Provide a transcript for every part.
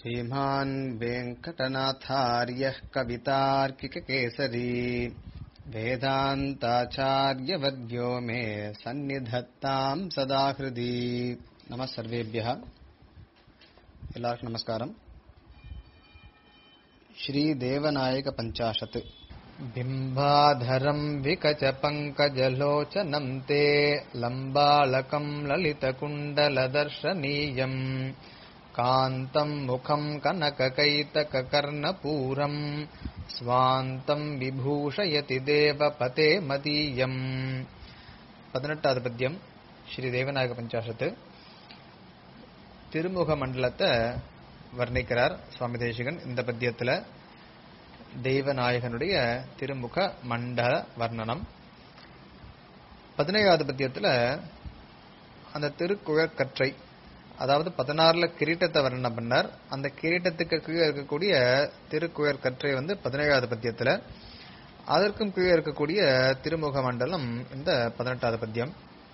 श्रीमान् वेङ्कटनाथार्यः कवितार्किककेसरी वेदान्ताचार्यवर्यो मे सन्निधत्ताम् सदा हृदि नमः सर्वेभ्यः எல்லாருக்கும் நமஸ்காரம் श्रीदेवनायकपञ्चाशत् बिम्बाधरम् विकचपङ्कजलोचनम् ते लम्बालकम् ललितकुण्डलदर्शनीयम् कान्तम् मुखम् कनककैतककर्णपूरम् स्वान्तम् विभूषयति देवपते मदीयम् பதினெட்டாவது பத்தியம் ஸ்ரீ தேவநாயக பஞ்சாசத்து திருமுக மண்டலத்தை வர்ணிக்கிறார் சுவாமி தேசிகன் இந்த பத்தியத்துல தெய்வநாயகனுடைய திருமுக மண்டல வர்ணனம் பதினேழாவது பத்தியத்துல அந்த திருக்குழற்கற்றை அதாவது பதினாறுல கிரீட்டத்தை வர்ணனம் பண்ணார் அந்த கிரீட்டத்துக்கு கீழே இருக்கக்கூடிய திருக்குழற்கற்றை வந்து பதினேழாவது பத்தியத்துல அதற்கும் கீழே இருக்கக்கூடிய திருமுக மண்டலம் இந்த பதினெட்டாவது பத்தியம்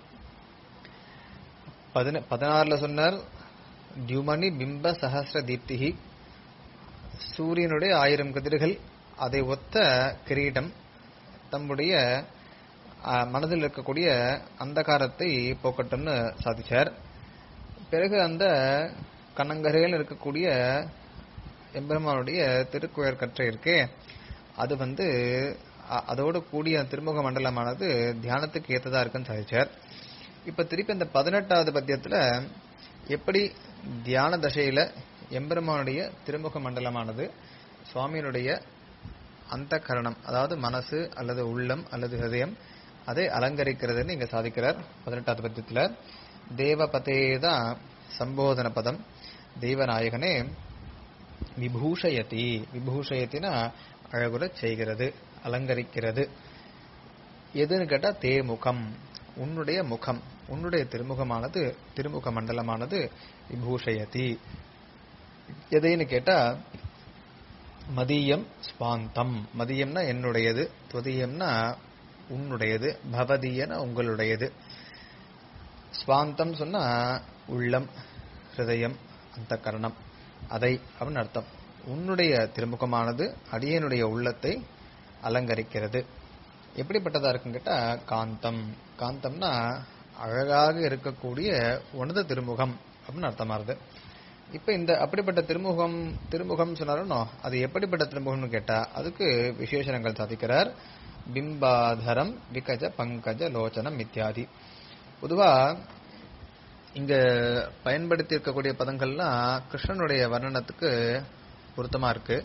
பதினாறுல சொன்னார் தியுமணி பிம்ப சஹசிர தீப்திகி சூரியனுடைய ஆயிரம் கதிர்கள் அதை ஒத்த கிரீடம் தம்முடைய மனதில் இருக்கக்கூடிய அந்தகாரத்தை போக்கட்டும்னு சாதிச்சார் பிறகு அந்த கண்ணங்கரையில் இருக்கக்கூடிய எம்பெருமானுடைய திருக்குயர் கற்றை இருக்கே அது வந்து அதோடு கூடிய திருமுக மண்டலமானது தியானத்துக்கு ஏற்றதா இருக்குன்னு சாதிச்சார் இப்ப திருப்பி அந்த பதினெட்டாவது பத்தியத்துல எப்படி தியான தசையில எம்பெருமானுடைய திருமுக மண்டலமானது சுவாமியினுடைய அந்த கரணம் அதாவது மனசு அல்லது உள்ளம் அல்லது ஹிருதயம் அதை அலங்கரிக்கிறதுன்னு இங்க சாதிக்கிறார் பதினெட்டாவது பத்தியத்துல தேவபதே தான் சம்போதன பதம் தெய்வநாயகனே விபூஷயதி விபூஷயத்தினா அழகுற செய்கிறது அலங்கரிக்கிறது எதுன்னு கேட்டா தேமுகம் உன்னுடைய முகம் உன்னுடைய திருமுகமானது திருமுக மண்டலமானது விபூஷயதி எதைன்னு கேட்டா மதியம் ஸ்வாந்தம் மதியம்னா என்னுடையது துவதியம்னா உன்னுடையது பவதியன உங்களுடையது ஸ்வாந்தம் சொன்னா உள்ளம் ஹிருதயம் அந்த கரணம் அதை அப்படின்னு அர்த்தம் உன்னுடைய திருமுகமானது அடியனுடைய உள்ளத்தை அலங்கரிக்கிறது எப்படிப்பட்டதா இருக்குன்னு கேட்டா காந்தம் காந்தம்னா அழகாக இருக்கக்கூடிய உனது திருமுகம் அப்படின்னு அர்த்தமாறுது இப்ப இந்த அப்படிப்பட்ட திருமுகம் திருமுகம் சொன்னாரோ அது எப்படிப்பட்ட திருமுகம்னு கேட்டா அதுக்கு விசேஷணங்கள் சாதிக்கிறார் பிம்பாதரம் விகஜ பங்கஜ லோச்சனம் இத்தியாதி பொதுவா இங்க பயன்படுத்தி இருக்கக்கூடிய பதங்கள்லாம் கிருஷ்ணனுடைய வர்ணனத்துக்கு பொருத்தமா இருக்கு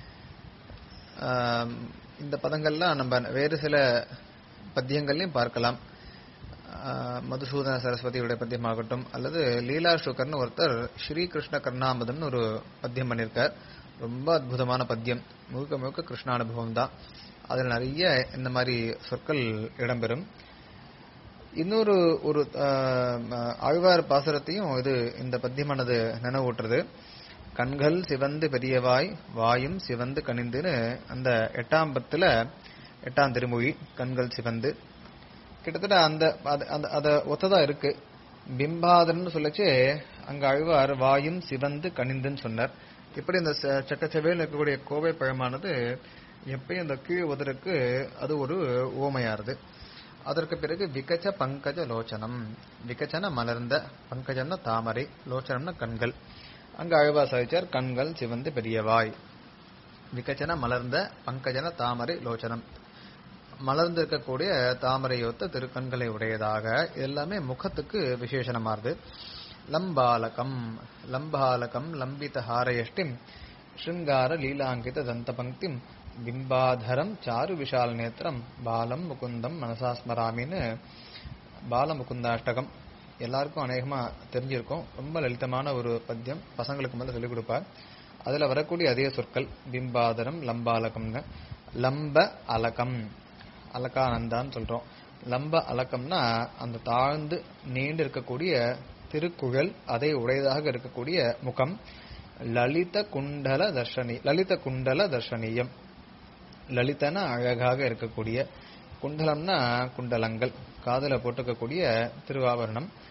இந்த பதங்கள்லாம் நம்ம வேறு சில பத்தியங்கள்லையும் பார்க்கலாம் மதுசூதன சரஸ்வதியுடைய பத்தியமாகட்டும் அல்லது லீலா சுகர்னு ஒருத்தர் ஸ்ரீ கிருஷ்ண கர்ணாமதம்னு ஒரு பத்தியம் பண்ணியிருக்கார் ரொம்ப அற்புதமான பத்தியம் முழுக்க முழுக்க கிருஷ்ணானுபவம் தான் அதில் நிறைய இந்த மாதிரி சொற்கள் இடம்பெறும் இன்னொரு ஒரு ஆழ்வார் பாசுரத்தையும் இது இந்த பத்தியமானது நினைவூட்டுறது கண்கள் சிவந்து பெரியவாய் வாயும் சிவந்து கனிந்துன்னு அந்த எட்டாம் பத்துல எட்டாம் திருமொழி கண்கள் சிவந்து கிட்டத்தட்ட அந்த அத ஒத்ததா இருக்கு பிம்பாதர்னு சொல்லச்சு அங்க அழுவார் வாயும் சிவந்து கனிந்துன்னு சொன்னார் இப்படி அந்த சட்டச்சபையில் இருக்கக்கூடிய கோவை பழமானது எப்பயும் அந்த கீழ் உதருக்கு அது ஒரு ஓமையாருது அதற்கு பிறகு விகச்ச பங்கஜ லோச்சனம் விகச்சன மலர்ந்த பங்கஜம்னா தாமரை லோச்சனம்னா கண்கள் அங்க அழுவா சாதிச்சார் கண்கள் சிவந்து பெரியவாய் விகச்சன மலர்ந்த பங்கஜன தாமரை லோச்சனம் மலர்ந்து இருக்கக்கூடிய தாமரையொத்த திருக்கண்களை உடையதாக எல்லாமே முகத்துக்கு விசேஷனமாறுது லம்பாலகம் லம்பாலகம் லம்பித ஹாரயஷ்டிம் ஸ்ருங்கார லீலாங்கித தந்த பங்கிம் பிம்பாதரம் சாரு விஷால் நேத்திரம் பாலம் முகுந்தம் மனசாஸ்மராமின்னு பால முகுந்தாஷ்டகம் எல்லாருக்கும் அநேகமா தெரிஞ்சிருக்கும் ரொம்ப லலிதமான ஒரு பத்தியம் பசங்களுக்கு முதல்ல சொல்லிக் கொடுப்பார் அதுல வரக்கூடிய அதே சொற்கள் பிம்பாதரம் லம்பாலகம்னு லம்ப அலகம் அலகானந்தான்னு சொல்றோம் லம்ப அலக்கம்னா அந்த தாழ்ந்து நீண்டு இருக்கக்கூடிய திருக்குழல் அதை உடையதாக இருக்கக்கூடிய முகம் லலித குண்டல தர்ஷனி லலித குண்டல தர்ஷனீயம் லலிதன அழகாக இருக்கக்கூடிய குண்டலம்னா குண்டலங்கள் காதல போட்டுக்கக்கூடிய திருவாபரணம்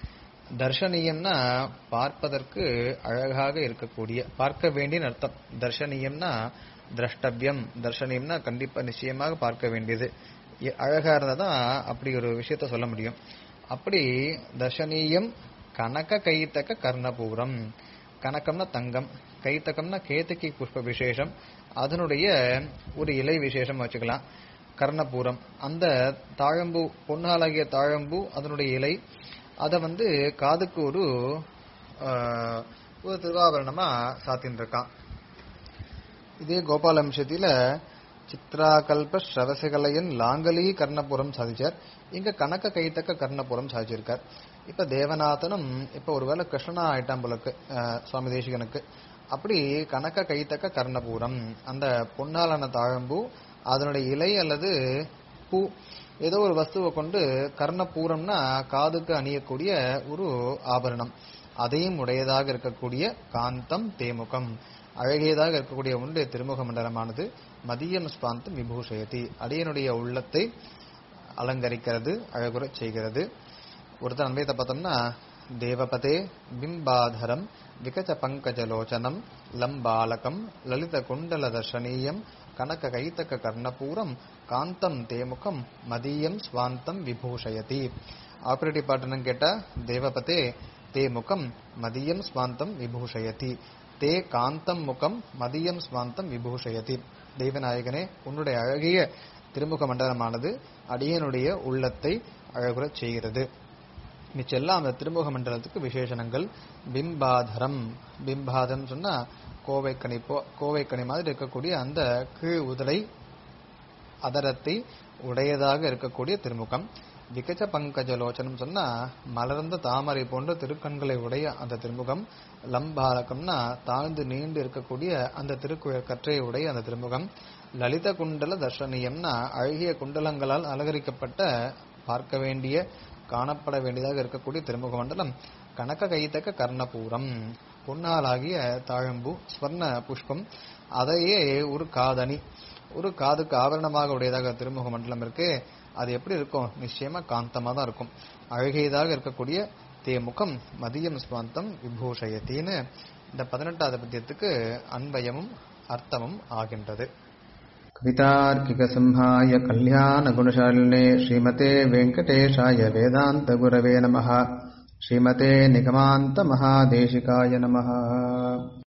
தர்ஷனீயம்னா பார்ப்பதற்கு அழகாக இருக்கக்கூடிய பார்க்க வேண்டிய அர்த்தம் தர்ஷனீயம்னா திரஷ்டவியம் தர்ஷனீயம்னா கண்டிப்பா நிச்சயமாக பார்க்க வேண்டியது எ- அழகா இருந்தா தான் அப்படி ஒரு விஷயத்த சொல்ல முடியும் அப்படி தர்ஷனீயம் கனக கைத்தக்க கர்ணபூரம் கனகம்னா தங்கம் கைத்தக்கம்னா கேத்தகி புஷ்ப விசேஷம் அதனுடைய ஒரு இலை விசேஷம் வச்சுக்கலாம் கர்ணபூரம் அந்த தாழம்பூ பொன்னாலாகிய தாழம்பூ அதனுடைய இலை அதை வந்து காதுக்கு ஒரு ஆஹ், ஒரு திருவாபரணமா சாத்தின்னு இருக்கான் இதே கோபாலம்சத்தில சித்ராகல்ப ஸ்ரவசகலையன் லாங்கலி கர்ணபுரம் சாதிச்சார் இங்க கணக்க கைத்தக்க கர்ணபுரம் சாதிச்சிருக்கார் இப்ப தேவநாதனும் இப்ப ஒருவேளை கிருஷ்ணனா ஆயிட்டான் போலக்கு அஹ், சுவாமி தேசிகனுக்கு அப்படி கணக்க கைத்தக்க கர்ணபூரம் அந்த பொன்னாலான தாழம்பூ அதனுடைய இலை அல்லது பூ ஏதோ ஒரு வஸ்துவை கொண்டு கர்ணபூரம்னா காதுக்கு அணியக்கூடிய ஒரு ஆபரணம் அதையும் உடையதாக இருக்கக்கூடிய காந்தம் தேமுகம் அழகியதாக இருக்கக்கூடிய உன்னுடைய திருமுக மண்டலமானது மதியம் ஸ்பாந்தம் விபூஷயதி அடியனுடைய உள்ளத்தை அலங்கரிக்கிறது அழகுறச் செய்கிறது ஒருத்தர் அன்வயத்தை பார்த்தோம்னா தேவபதே பிம்பாதரம் விகச்ச பங்கஜலோச்சனம் லம்பாலகம் லலித குண்டல தர்ஷனீயம் கனக கைத்தக்க கர்ணபூரம் காந்தம் தேமுகம் மதியம் ஸ்வாந்தம் விபூஷயதி ஆபரேட்டிவ் பாட்டுன்னு கேட்டா தேவபதே தே முகம் மதியம் ஸ்வாந்தம் விபூஷயதி தே காந்தம் முகம் மதியம் ஸ்வாந்தம் விபூஷயதி தெய்வநாயகனே உன்னுடைய அழகிய திருமுக மண்டலமானது அடியனுடைய உள்ளத்தை அழகுறச் செய்கிறது மிச்செல்லாம் அந்த திருமுக மண்டலத்துக்கு விசேஷணங்கள் பிம்பாதரம் பிம்பாதம் சொன்னா கோவைக்கனி போ கோவைக்கனி மாதிரி இருக்கக்கூடிய அந்த கீழ் உதலை அதரத்தை உடையதாக இருக்கக்கூடிய திருமுகம் விகச்ச பங்கஜலோச்சனம் சொன்னா மலர்ந்த தாமரை போன்ற திருக்கண்களை உடைய அந்த திருமுகம் லம்பாலகம்னா தாழ்ந்து நீண்டு இருக்கக்கூடிய அந்த திருக்குழல் கற்றையை உடைய அந்த திருமுகம் லலித குண்டல தர்ஷனியம்னா அழகிய குண்டலங்களால் அலங்கரிக்கப்பட்ட பார்க்க வேண்டிய காணப்பட வேண்டியதாக இருக்கக்கூடிய திருமுக மண்டலம் கனக கைத்தக்க கர்ணபூரம் பொன்னாலாகிய தாழம்பூ ஸ்வர்ண புஷ்பம் அதையே ஒரு காதணி ஒரு காதுக்கு ஆபரணமாக உடையதாக திருமுக மண்டலம் இருக்கு அது எப்படி இருக்கும் நிச்சயமா காந்தமா தான் இருக்கும் அழகியதாக இருக்கக்கூடிய தேமுகம் மதியம் ஸ்வாந்தம் விபூஷயத்தின்னு இந்த பதினெட்டாவது பத்தியத்துக்கு அன்பயமும் அர்த்தமும் ஆகின்றது कवितार्किकसिंहाय कल्याणगुणशालिने श्रीमते वेङ्कटेशाय वेदान्तगुरवे नमः श्रीमते निगमान्तमहादेशिकाय नमः